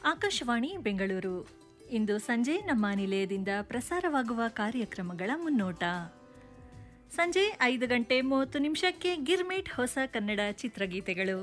ಆಕಾಶವಾಣಿ ಬೆಂಗಳೂರು ಇಂದು ಸಂಜೆ ನಮ್ಮ ನಿಲಯದಿಂದ ಪ್ರಸಾರವಾಗುವ ಕಾರ್ಯಕ್ರಮಗಳ ಮುನ್ನೋಟ ಸಂಜೆ ಐದು ಗಂಟೆ ಮೂವತ್ತು ನಿಮಿಷಕ್ಕೆ ಗಿರ್ಮಿಟ್ ಹೊಸ ಕನ್ನಡ ಚಿತ್ರಗೀತೆಗಳು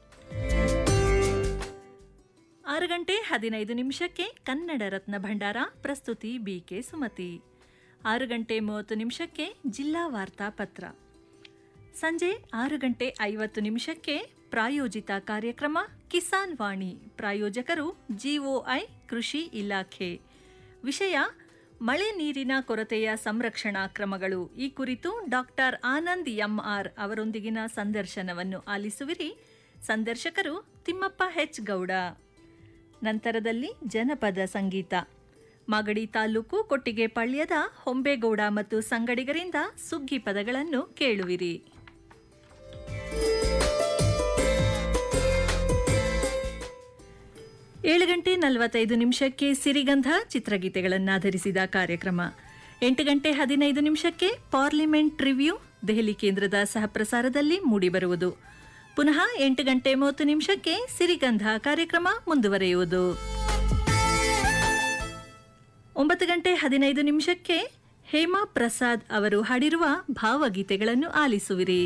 ಆರು ಗಂಟೆ ಹದಿನೈದು ನಿಮಿಷಕ್ಕೆ ಕನ್ನಡ ರತ್ನ ಭಂಡಾರ ಪ್ರಸ್ತುತಿ ಬಿಕೆ ಸುಮತಿ ಆರು ಗಂಟೆ ಮೂವತ್ತು ನಿಮಿಷಕ್ಕೆ ಜಿಲ್ಲಾ ವಾರ್ತಾ ಪತ್ರ ಸಂಜೆ ಆರು ಗಂಟೆ ಐವತ್ತು ನಿಮಿಷಕ್ಕೆ ಪ್ರಾಯೋಜಿತ ಕಾರ್ಯಕ್ರಮ ಕಿಸಾನ್ ವಾಣಿ ಪ್ರಾಯೋಜಕರು ಜಿಒಐ ಕೃಷಿ ಇಲಾಖೆ ವಿಷಯ ಮಳೆ ನೀರಿನ ಕೊರತೆಯ ಸಂರಕ್ಷಣಾ ಕ್ರಮಗಳು ಈ ಕುರಿತು ಡಾಕ್ಟರ್ ಆನಂದ್ ಎಂಆರ್ ಅವರೊಂದಿಗಿನ ಸಂದರ್ಶನವನ್ನು ಆಲಿಸುವಿರಿ ಸಂದರ್ಶಕರು ತಿಮ್ಮಪ್ಪ ಹೆಚ್ ಗೌಡ ನಂತರದಲ್ಲಿ ಜನಪದ ಸಂಗೀತ ಮಾಗಡಿ ತಾಲೂಕು ಕೊಟ್ಟಿಗೆಪಾಳ್ಯದ ಹೊಂಬೇಗೌಡ ಮತ್ತು ಸಂಗಡಿಗರಿಂದ ಸುಗ್ಗಿ ಪದಗಳನ್ನು ಕೇಳುವಿರಿ ಏಳು ಗಂಟೆ ನಲವತ್ತೈದು ನಿಮಿಷಕ್ಕೆ ಸಿರಿಗಂಧ ಚಿತ್ರಗೀತೆಗಳನ್ನಾಧರಿಸಿದ ಕಾರ್ಯಕ್ರಮ ಎಂಟು ಗಂಟೆ ಹದಿನೈದು ನಿಮಿಷಕ್ಕೆ ಪಾರ್ಲಿಮೆಂಟ್ ರಿವ್ಯೂ ದೆಹಲಿ ಕೇಂದ್ರದ ಸಹಪ್ರಸಾರದಲ್ಲಿ ಮೂಡಿಬರುವುದು ಪುನಃ ಎಂಟು ಗಂಟೆ ಮೂವತ್ತು ನಿಮಿಷಕ್ಕೆ ಸಿರಿಗಂಧ ಕಾರ್ಯಕ್ರಮ ಮುಂದುವರೆಯುವುದು ಒಂಬತ್ತು ಗಂಟೆ ಹದಿನೈದು ನಿಮಿಷಕ್ಕೆ ಹೇಮಾ ಪ್ರಸಾದ್ ಅವರು ಹಾಡಿರುವ ಭಾವಗೀತೆಗಳನ್ನು ಆಲಿಸುವಿರಿ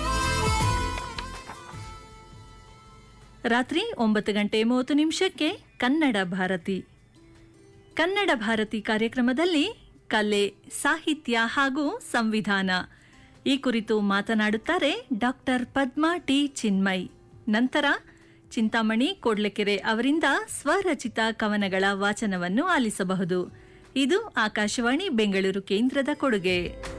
ರಾತ್ರಿ ಒಂಬತ್ತು ಗಂಟೆ ಮೂವತ್ತು ನಿಮಿಷಕ್ಕೆ ಕನ್ನಡ ಭಾರತಿ ಕನ್ನಡ ಭಾರತಿ ಕಾರ್ಯಕ್ರಮದಲ್ಲಿ ಕಲೆ ಸಾಹಿತ್ಯ ಹಾಗೂ ಸಂವಿಧಾನ ಈ ಕುರಿತು ಮಾತನಾಡುತ್ತಾರೆ ಡಾಕ್ಟರ್ ಪದ್ಮಾ ಟಿ ಚಿನ್ಮಯ್ ನಂತರ ಚಿಂತಾಮಣಿ ಕೋಡ್ಲೆಕೆರೆ ಅವರಿಂದ ಸ್ವರಚಿತ ಕವನಗಳ ವಾಚನವನ್ನು ಆಲಿಸಬಹುದು ಇದು ಆಕಾಶವಾಣಿ ಬೆಂಗಳೂರು ಕೇಂದ್ರದ ಕೊಡುಗೆ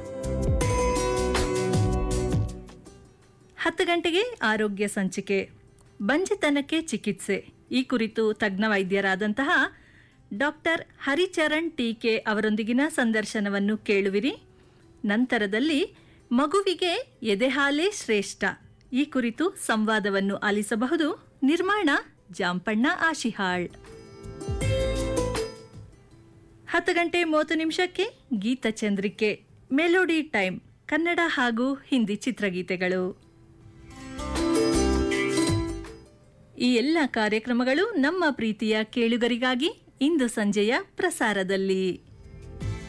ಹತ್ತು ಗಂಟೆಗೆ ಆರೋಗ್ಯ ಸಂಚಿಕೆ ಬಂಜೆತನಕ್ಕೆ ಚಿಕಿತ್ಸೆ ಈ ಕುರಿತು ತಜ್ಞ ವೈದ್ಯರಾದಂತಹ ಡಾಕ್ಟರ್ ಹರಿಚರಣ್ ಟೀಕೆ ಅವರೊಂದಿಗಿನ ಸಂದರ್ಶನವನ್ನು ಕೇಳುವಿರಿ ನಂತರದಲ್ಲಿ ಮಗುವಿಗೆ ಎದೆಹಾಲೇ ಶ್ರೇಷ್ಠ ಈ ಕುರಿತು ಸಂವಾದವನ್ನು ಆಲಿಸಬಹುದು ನಿರ್ಮಾಣ ಜಾಂಪಣ್ಣ ಆಶಿಹಾಳ್ ಹತ್ತು ಗಂಟೆ ಮೂವತ್ತು ನಿಮಿಷಕ್ಕೆ ಗೀತಚಂದ್ರಿಕೆ ಮೆಲೋಡಿ ಟೈಮ್ ಕನ್ನಡ ಹಾಗೂ ಹಿಂದಿ ಚಿತ್ರಗೀತೆಗಳು ಈ ಎಲ್ಲ ಕಾರ್ಯಕ್ರಮಗಳು ನಮ್ಮ ಪ್ರೀತಿಯ ಕೇಳುಗರಿಗಾಗಿ ಇಂದು ಸಂಜೆಯ ಪ್ರಸಾರದಲ್ಲಿ